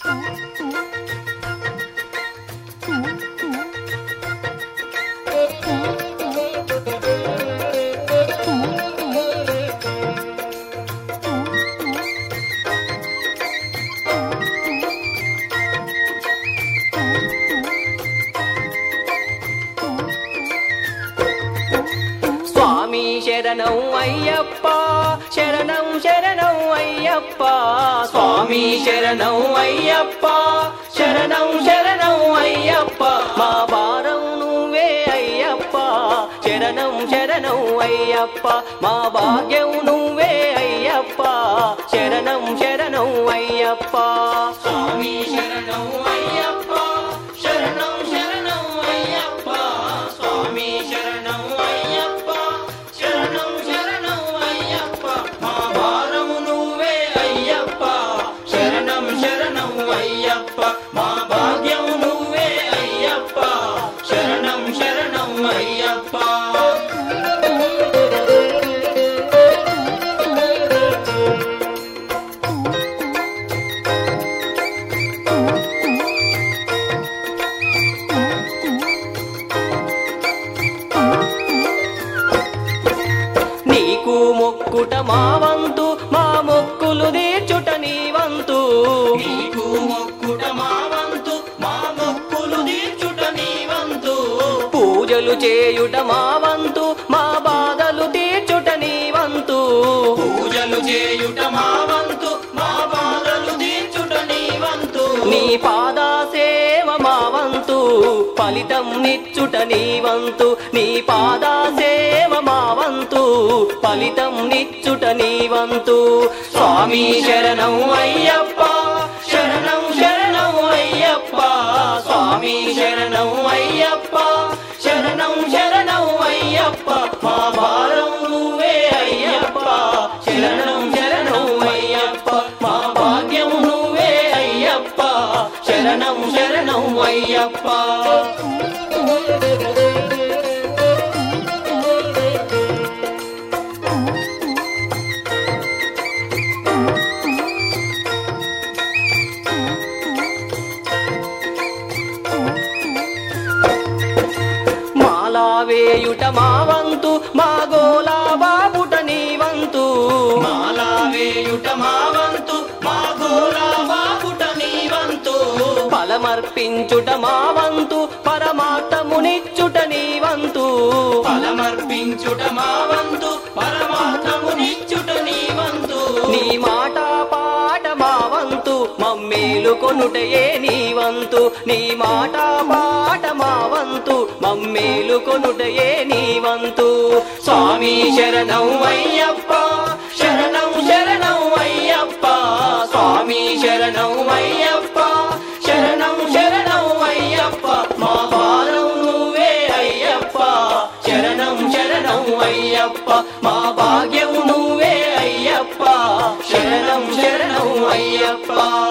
స్వామి శరణం అయ్యప్ప శరణం శరణం అయ్యప్ప స్వామి శరణం అయ్యప్ప శరణం శరణం అయ్యప్ప మా భారం నువ్వే అయ్యప్ప శరణం శరణం అయ్యప్ప మా భాగ్యం నువ్వే అయ్యప్ప శరణం శరణం అయ్యప్ప స్వామి శరణం అయ్యప్ప శరణం శరణం అయ్యప్ప స్వామి శరణం అయ్యప్ప శరణం శరణం అయ్యప్ప మా భారం నువ్వే అయ్యప్ప శరణం శరణం అయ్యప్ప మా భాగ్యం నువ్వే అయ్యప్ప శరణం శరణం అయ్యప్ప నీకు మొక్కుట మా వంతు మా మొక్కులు తీర్చుట నీ వంతు నీకు మొక్కుట మా వంతు మా మొక్కులు తీర్చుట నీ వంతు పూజలు చేయుట మా వంతు మా బాధలు తీర్చుట నీ వంతు పూజలు చేయుట మా వంతు మా బాధలు తీర్చుట నీ వంతు నీ పాదా సేవ మా వంతు ఫలితం నిచ్చుట నీ వంతు నీ పాదా సేవ మా వంతు ఫలితం నిచ్చుట నీ వంతు స్వామి శరణం అయ్యప్ప శరణం శరణం అయ్యప్ప స్వామి శరణం అయ్యప్ప శరణం శరణం అయ్యప్ప మా భారం నువ్వే అయ్యప్ప శరణం శరణం అయ్యప్ప మా భాగ్యం నువ్వే అయ్యప్ప శరణం శరణం అయ్యప్ప మాలా వేయుట మా వంతు మా గోలా బాబుట నీ వంతు మాలా వేయుట మా వంతు మా గోలా బాబుట నీ వంతు ఫలమర్పించుట మా వంతు పరమార్థమునిచ్చుట నీ వంతు ఫలమర్పించుట మా వంతు పరమార్థమునిచ్చుట నీ వంతు నీ మాట పాట మా వంతు మమ్మేలు కొనుటయే నీ వంతు నీ మాట పాట మా వంతు మమ్మేలు కొనుటయే నీ వంతు స్వామి శరణం అయ్యప్ప శరణం శరణం అయ్యప్ప స్వామి శరణం అయ్యప్ప శరణం శరణం అయ్యప్ప మా భారం నువ్వే అయ్యప్ప శరణం శరణం అయ్యప్ప మా భాగ్యం నువ్వే అయ్యప్ప శరణం శరణం అయ్యప్ప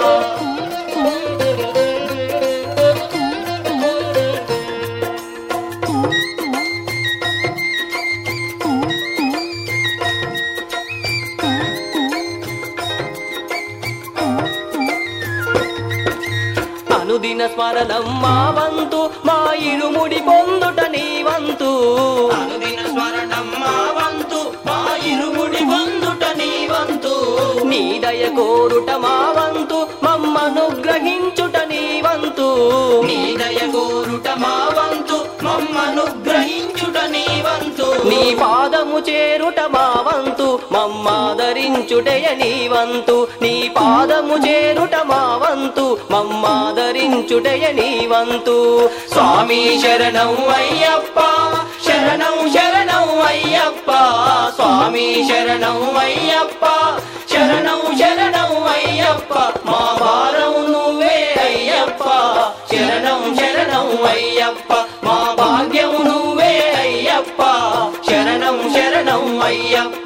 అనుదిన స్మరణం మా వంతు మా ఇరుముడి పొందుట నీ వంతు అనుదిన స్మరణం మా వంతు మా ఇరుముడి పొందుట నీ వంతు నీ దయ కోరుట మా వంతు మమ్మను గ్రహించుట నీ వంతు నీ దయ కోరుట మా వంతు మమ్మను గ్రహించుట నీ వంతు నీ పాదము చేరుట మా వంతు మమ్మాదరించుటయ నీ వంతు నీ పాదము చేరుట మా వంతు మమ్మాదరించుటయ నీ వంతు స్వామి శరణం అయ్యప్ప శరణం శరణం అయ్యప్ప స్వామి శరణం అయ్యప్ప శరణం శరణం అయ్యప్ప మా భారం నువ్వే అయ్యప్ప శరణం శరణం అయ్యప్ప మా భాగ్యం నువ్వే అయ్యప్ప శరణం శరణం అయ్యప్ప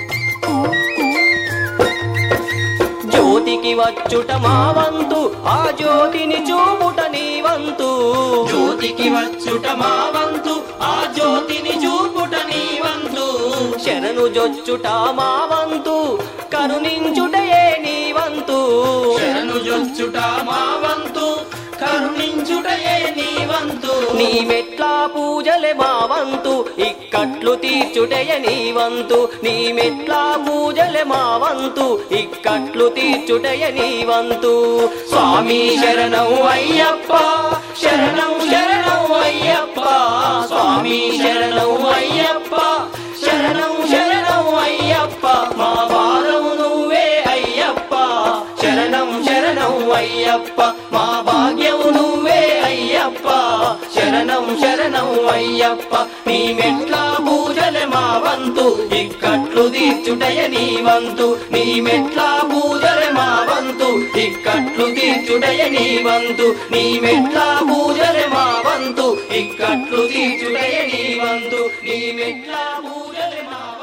జ్యోతికి వచ్చుట మా వంతు ఆ జ్యోతిని చూపుట నీ వంతు జ్యోతికి వచ్చుట మా వంతు ఆ జ్యోతిని చూపుట నీ వంతు శరణు జొచ్చుట మా వంతు కరుణించుటయే నీ వంతు శరణు జొచ్చుట మా వంతు కరుణించుటయే నీ వంతు నీ మెట్ల పూజలే మా వంతు ఇక్కట్లు తీర్చుటయ నీ వంతు నీ మెట్ల పూజలే మా వంతు ఇక్కట్లు తీర్చుటయ నీ వంతు స్వామి శరణం అయ్యప్ప శరణం శరణం అయ్యప్ప స్వామి శరణం అయ్యప్ప శరణం శరణం అయ్యప్ప మా భారం నువ్వే అయ్యప్ప శరణం శరణం అయ్యప్ప మా భాగ్యం నువ్వే అయ్యప్ప శరణం శరణం అయ్యప్ప నీ మెట్ల పూజలే మా వంతు ఇక్కట్లు తీర్చుటయ నీ వంతు నీ మెట్ల పూజలే మా వంతు ఇక్కట్లు తీర్చుటయ నీ వంతు నీ మెట్ల పూజలే మా వంతు ఇక్కట్లు తీర్చుటయ నీ వంతు నీ మెట్ల పూజలే మా వంతు